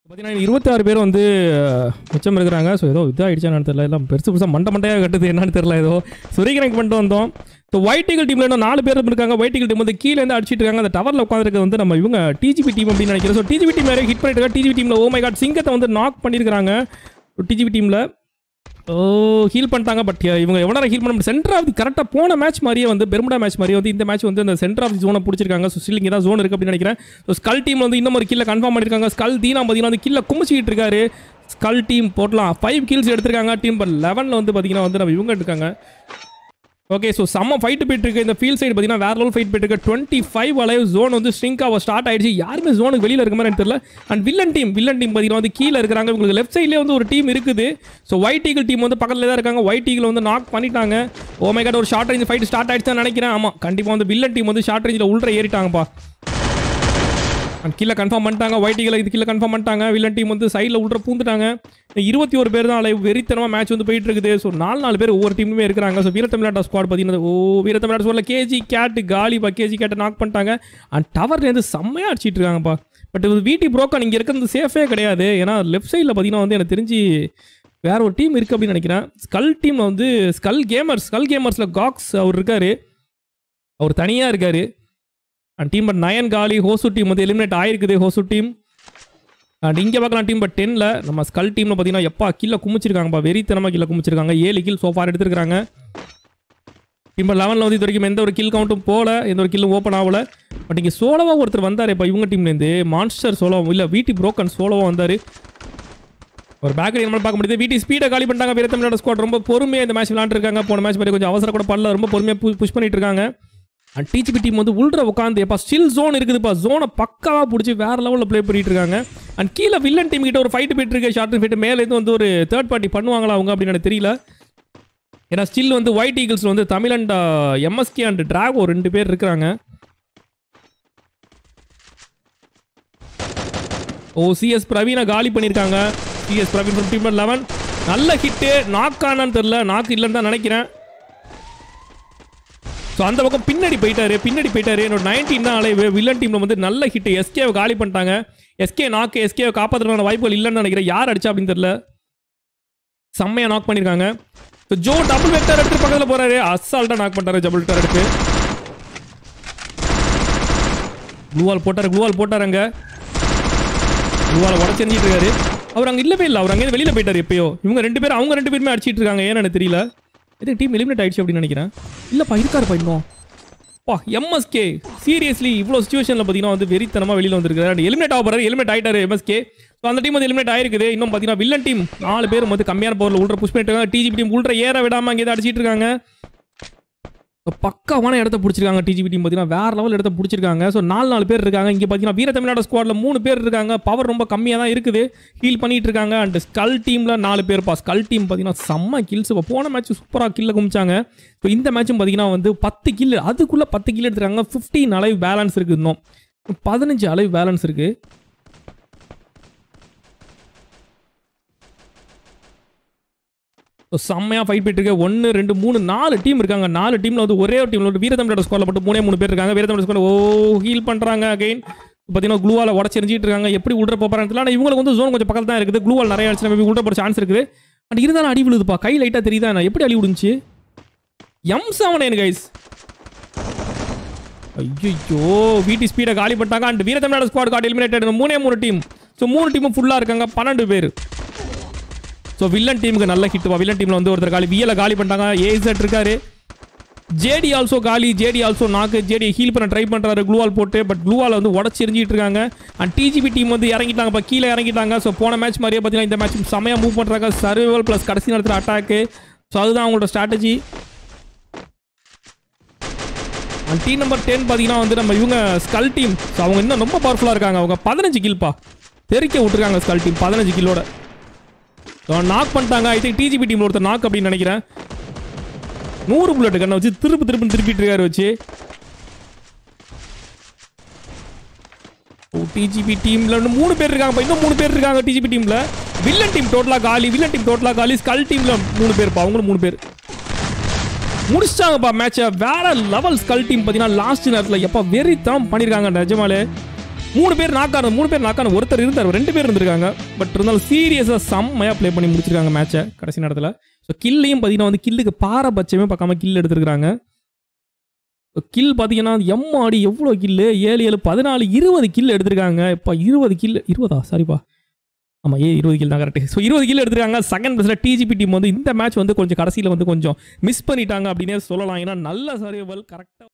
பார்த்தீங்கன்னா இருபத்தாறு பேர் வந்து அஹ், மிச்சம் இருக்கிறாங்க ஸோ ஏதோ இதாகிடுச்சா என்னன்னு தெரியல எல்லாம் பெருசு பெருசாக மண்டை மண்டையாக கட்டுது என்னன்னு தெரியல ஏதோ சுரி கனெக்ட் பண்ணிட்டு வந்தோம் ஸோ ஒயிட் டீகல் டீமில் இன்னும் நாலு பேர் இருக்காங்க ஒயிட் டீகல் டீம் வந்து கீழே இருந்து அடிச்சிட்டு இருக்காங்க அந்த டவரில் உட்காந்துருக்கு வந்து நம்ம இவங்க டிஜிபி டீம் அப்படின்னு நினைக்கிறேன் ஸோ டிஜிபி டீம் நிறைய ஹிட் பண்ணிட்டு இருக்காங்க டிஜிபி டீமில் ஓ மை காட் சிங்கத்தை வந்து நாக் பண்ணியிருக்காங்க டிஜிபி டீமில் ஓ ஹீல் பண்ணிட்டாங்க பட் இவங்க எவ்வளோ ஹீல் பண்ண முடியும் சென்டர் ஆஃப் தி கரெக்டாக போன மேட்ச் மாதிரியே வந்து பெர்முடா மேட்ச் மாதிரியே வந்து இந்த மேட்ச் வந்து அந்த சென்டர் ஆஃப் தி ஜோனை பிடிச்சிருக்காங்க ஸோ ஸ்டில் இங்கே தான் ஜோன் இருக்குது அப்படின்னு நினைக்கிறேன் ஸோ ஸ்கல் டீம் வந்து இன்னும் ஒரு கில்ல கன்ஃபார்ம் பண்ணியிருக்காங்க ஸ்கல் தீனா பார்த்தீங்கன்னா வந்து கில்ல குமிச்சிக்கிட்டு இருக்காரு ஸ்கல் டீம் போட்டலாம் ஃபைவ் கில்ஸ் எடுத்திருக்காங்க டீம் பட் லெவனில் வந்து பார்த்தீங்கன்னா வந்து நம்ம இவங்க இருக்காங்க ஓகே ஸோ செம்ம ஃபைட் போயிட்டு இருக்கு இந்த ஃபீல்ட் சைடு பார்த்தீங்கன்னா வேற லெவல் ஃபைட் போயிட்டு இருக்கு டுவெண்ட்டி ஃபைவ் அலைவ் ஜோன் வந்து ஸ்ட்ரிங்க் ஆக ஸ்டார்ட் ஆயிடுச்சு யாருமே ஜோனுக்கு வெளியில் இருக்க மாதிரி எனக்கு தெரியல and Villain team Villain team பார்த்தீங்கன்னா வந்து கீழே இருக்கிறாங்க உங்களுக்கு லெஃப்ட் சைட்லேயே வந்து ஒரு டீம் இருக்குது ஸோ ஒயிட் ஈகிள் டீம் வந்து பக்கத்தில் தான் இருக்காங்க ஒயிட் ஈகிள் வந்து நாக் பண்ணிட்டாங்க ஓ மை காட் ஒரு ஷார்ட் ரேஞ்ச் ஃபைட் ஸ்டார்ட் ஆயிடுச்சுன்னு நினைக்கிறேன் ஆமாம் கண்டிப்பாக வந்து வில்லன் டீம் வந்து ஷார்ட் ரேஞ்சில் உள்ள ஏறிட்டாங்கப்பா அண்ட் கீழே கன்ஃபார்ம் பண்ணிட்டாங்க ஒயிட் ஈகிள் இது கீழே கன்ஃபார்ம் பண்ணிட்டாங்க வில்லன் டீம் வந்து சைடில் உள்ள பூந்துட்டாங்க இருபத்தி ஒரு பேர் தான் லைவ் வெறித்தனமாக மேட்ச் வந்து போயிட்டு இருக்குது ஸோ நாலு நாலு பேர் ஒவ்வொரு டீமுமே இருக்கிறாங்க ஸோ வீரத்தமிழ்நாடு ஸ்குவாட் பார்த்தீங்கன்னா ஓ வீரத்தமிழ்நாடு ஸ்குவாடில் கேஜி கேட்டு காலிப்பா கேஜி கேட்டை நாக் பண்ணிட்டாங்க அண்ட் டவர்லேருந்து செம்மையாக அடிச்சிட்டு இருக்காங்கப்பா பட் இது வீட்டி புரோக்கன் இங்கே இருக்கிறது சேஃபே கிடையாது ஏன்னா லெஃப்ட் சைடில் பார்த்தீங்கன்னா வந்து எனக்கு தெரிஞ்சு வேற ஒரு டீம் இருக்குது அப்படின்னு நினைக்கிறேன் ஸ்கல் டீமில் வந்து ஸ்கல் கேமர்ஸ் ஸ்கல் கேமர்ஸில் காக்ஸ் அவர் இருக்காரு அவர் தனியாக இருக்காரு அண்ட் டீம் பட் நயன் காலி ஹோசு டீம் வந்து எலிமினேட் ஆயிருக்குது ஹோசு டீம் அண்ட் இங்கே பார்க்கலாம் டீம் பட் டென்னில் நம்ம ஸ்கல் டீமில் பார்த்தீங்கன்னா எப்பா கீழே குமிச்சிருக்காங்கப்பா வெறித்தனமாக கீழே குமிச்சிருக்காங்க ஏழு கில் சோஃபார் எடுத்திருக்காங்க டீம் லெவனில் வந்து இது வரைக்கும் எந்த ஒரு கில் கவுண்ட்டும் போகல எந்த ஒரு கில்லும் ஓப்பன் ஆகல பட் இங்கே சோலோவாக ஒருத்தர் வந்தார் இப்போ இவங்க டீம்லேருந்து மான்ஸ்டர் சோலோ இல்லை வீட்டி புரோக்கன் சோலோவாக வந்தார் ஒரு பேக்கரி நம்மளால் பார்க்க முடியுது வீட்டி ஸ்பீடை காலி பண்ணிட்டாங்க வீரத்தமிழோட ஸ்குவாட் ரொம்ப பொறுமையாக இந்த மேட்ச் விளாண்டுருக்காங்க போன மேட்ச் மாதிரி கொஞ்சம் அவசரம் கூட பண்ணல ரொம்ப பொறுமையாக புஷ் பண்ணிட்டு இருக்காங்க அண்ட் டிஜிபி டீம் வந்து உள்ற உட்காந்து எப்பா ஸ்டில் ஜோன் இருக்குதுப்பா ஜோனை பக்காவாக பிடிச்சி வேற லெவலில் ப்ளே பண்ணிட்டு இருக்காங்க அண்ட் கீழே வில்லன் டீம் கிட்ட ஒரு ஃபைட் போயிட்டு இருக்கு ஷார்ட் ஃபைட் மேலே இருந்து வந்து ஒரு தேர்ட் பார்ட்டி பண்ணுவாங்களா அவங்க அப்படின்னு எனக்கு தெரியல ஏன்னா ஸ்டில் வந்து ஒயிட் ஈகிள்ஸ் வந்து Tamil and MSK and Draco ரெண்டு பேர் இருக்கிறாங்க ஓ சிஎஸ் பிரவீனை காலி பண்ணியிருக்காங்க CS Praveen from team eleven நல்ல ஹிட்டு நாக் ஆனான்னு தெரில நாக்கு இல்லைன்னு தான் நினைக்கிறேன் ஸோ அந்த பக்கம் பின்னாடி போயிட்டாரு பின்னாடி போயிட்டாரு என்னோட நைன்டீன் தான் அலைவு வில்லன் டீமில் வந்து நல்ல ஹிட் எஸ்கேவை காலி பண்ணிட்டாங்க எஸ்கே நாக்கு எஸ்கேவை காப்பாற்றுறதுக்கான வாய்ப்புகள் இல்லைன்னு நினைக்கிறேன் யார் அடிச்சா அப்படின்னு தெரியல செம்மையாக நாக் பண்ணியிருக்காங்க ஸோ ஜோ டபுள் வெக்டர் எடுத்து பக்கத்தில் போறாரு அசால்ட்டாக நாக் பண்ணிட்டாரு டபுள் வெக்டர் எடுத்து க்ளூவால் போட்டார் க்ளூவால் போட்டாருங்க க்ளூவால் உடச்செறிஞ்சிட்டு இருக்காரு அவர் அங்கே இல்லவே இல்லை அவர் அங்கேருந்து வெளியில் போயிட்டார் எப்பயோ இவங்க ரெண்டு பேரும் அவங்க ரெண்டு பேருமே அடிச்சிட்டு இருக்காங்க ஏன்னு எனக்கு தெரியல இது டீம் எலிமினேட் ஆயிடுச்சு அப்படின்னு நினைக்கிறேன் இல்லைப்பா இருக்காருப்பா இன்னும் பா எம்எஸ்கே சீரியஸ்லி இவ்வளோ சுச்சுவேஷனில் பார்த்தீங்கன்னா வந்து வெறித்தனமாக வெளியில் வந்திருக்காரு எலிமினேட் ஆக போறாரு எலிமினேட் ஆயிட்டாரு எம்எஸ்கே ஸோ அந்த டீம் வந்து எலிமினேட் ஆயிருக்குது இன்னும் பார்த்தீங்கன்னா வில்லன் டீம் நாலு பேர் வந்து கம்மியான பவரில் உள்ள புஷ் பண்ணிட்டு இருக்காங்க டிஜிபி டீம் உள்ள ஏற விடாமல் அங்கே அடிச்சிட்டு இருக்காங்க So, பக்காவான இடத்த பிடிச்சிருக்காங்க டிஜிபி டீம் பார்த்தீங்கன்னா வேற லெவல் இடத்த பிடிச்சிருக்காங்க ஸோ நாலு நாலு பேர் இருக்காங்க இங்கே பார்த்தீங்கன்னா வீர தமிழ்நாடு ஸ்குவாடில் மூணு பேர் இருக்காங்க பவர் ரொம்ப கம்மியாக தான் இருக்குது ஹீல் பண்ணிட்டு இருக்காங்க அண்ட் ஸ்கல் டீமில் நாலு பேர்ப்பா ஸ்கல் டீம் பார்த்தீங்கன்னா செம்ம கில்ஸ் இப்போ போன மேட்ச் சூப்பராக கில்ல குமிச்சாங்க ஸோ இந்த மேட்சும் பார்த்தீங்கன்னா வந்து பத்து கில் அதுக்குள்ளே பத்து கில் எடுத்துருக்காங்க ஃபிஃப்டீன் அலைவ் பேலன்ஸ் இருக்குது இன்னும் பதினஞ்சு அலைவ் பேலன்ஸ் இருக்குது ஸோ செம்மையாக ஃபைட் போயிட்டு இருக்கு ஒன்று ரெண்டு மூணு நாலு டீம் இருக்காங்க நாலு டீமில் வந்து ஒரே ஒரு டீமில் வந்து வீரத்தமிழோட ஸ்கோரில் மட்டும் மூணே மூணு பேர் இருக்காங்க வீரத்தமிழ் ஸ்கோரில் ஓ ஹீல் பண்ணுறாங்க அகைன் பார்த்தீங்கன்னா க்ளூவால் உடச்சிருந்துட்டு இருக்காங்க எப்படி உள்ள போகிறாங்க ஆனால் இவங்களுக்கு வந்து ஜோன் கொஞ்சம் பக்கத்தில் தான் இருக்குது க்ளூவால் நிறைய அடிச்சு மேபி உள்ள போகிற சான்ஸ் இருக்குது பட் இருந்தாலும் அடி விழுதுப்பா கை லைட்டாக தெரியுதா நான் எப்படி அடி விழுந்துச்சு எம் செவன் நைன் கைஸ் ஐயோ வீட்டு ஸ்பீடை காலி பண்ணிட்டாங்க and Veera Tamil Nadu squad card eliminated மூணே மூணு டீம் ஸோ மூணு டீமும் ஃபுல்லாக இருக்காங்க பன்னெண்டு பேர் ஸோ வில்லன் டீமுக்கு நல்ல ஹிட் வில்லன் டீமில் வந்து ஒருத்தர் காலி வியலை காலி பண்ணிட்டாங்க ஏசட் இருக்காரு ஜேடி ஆல்சோ காலி JD also knock JD heal பண்ண ட்ரை பண்ணுறாரு க்ளூவால் போட்டு பட் க்ளூவால் வந்து உடச்சி எரிஞ்சிட்டு இருக்காங்க அண்ட் டிஜிபி டீம் வந்து இறங்கிட்டாங்க இப்போ கீழே இறங்கிட்டாங்க ஸோ போன மேட்ச் மாதிரியே பார்த்தீங்கன்னா இந்த மேட்ச் செமையாக மூவ் பண்ணுறாங்க சர்வைவல் ப்ளஸ் கடைசி நேரத்தில் அட்டாக்கு ஸோ அதுதான் அவங்களோட strategy and team number ten பார்த்தீங்கன்னா வந்து நம்ம இவங்க ஸ்கல் டீம் ஸோ அவங்க இன்னும் ரொம்ப பவர்ஃபுல்லாக இருக்காங்க அவங்க பதினஞ்சு கில்ப்பா தெறிக்க விட்டுருக்காங்க ஸ்கல் டீம் பதினஞ்சு கில்லோட நாக் பண்ணிட்டாங்க ஐ திங்க் டிஜிபி டீம்ல ஒருத்தர் நாக் அப்படின்னு நினைக்கிறேன் நூறு புல்லட் கண்ணை வச்சு திருப்பு திருப்பு திருப்பிட்டு இருக்காரு வச்சு ஓ டிஜிபி டீம்ல இன்னும் மூணு பேர் இருக்காங்க இன்னும் மூணு பேர் இருக்காங்க டிஜிபி டீம்ல வில்லன் டீம் டோட்டலா காலி வில்லன் டீம் டோட்டலா காலி ஸ்கல் டீம்ல மூணு பேர்ப்பா அவங்களும் மூணு பேர் முடிச்சிட்டாங்கப்பா மேட்சை வேற லெவல் ஸ்கல் டீம் பார்த்தீங்கன்னா லாஸ்ட் நேரத்தில் எப்போ வெறித்தனம் பண்ணியிருக்காங்க நிஜமாலே மூணு பேர் நாக்கான மூணு பேர் நாக்கான ஒருத்தர் இருந்தார் ரெண்டு பேர் இருந்திருக்காங்க பட் இருந்தாலும் சீரியஸாக செம்மையாக ப்ளே பண்ணி முடிச்சிருக்காங்க மேட்சை கடைசி நேரத்தில் ஸோ கில்லையும் பார்த்தீங்கன்னா வந்து கில்லுக்கு பாரபட்சமே பார்க்காம கில் எடுத்திருக்காங்க கில் பார்த்தீங்கன்னா எம்மாடி எவ்வளோ கில்லு ஏழு ஏழு பதினாலு இருபது கில் எடுத்திருக்காங்க இப்போ இருபது கில் இருபதா சாரிப்பா ஆமாம் ஏ இருபது கில் தான் கரெக்ட் ஸோ இருபது கில் எடுத்திருக்காங்க செகண்ட் பிளஸில் டிஜிபி டீம் வந்து இந்த மேட்ச் வந்து கொஞ்சம் கடைசியில் வந்து கொஞ்சம் மிஸ் பண்ணிட்டாங்க அப்படின்னே சொல்லலாம் ஏன்னா நல்ல சர்வைவல் கரெக்டாக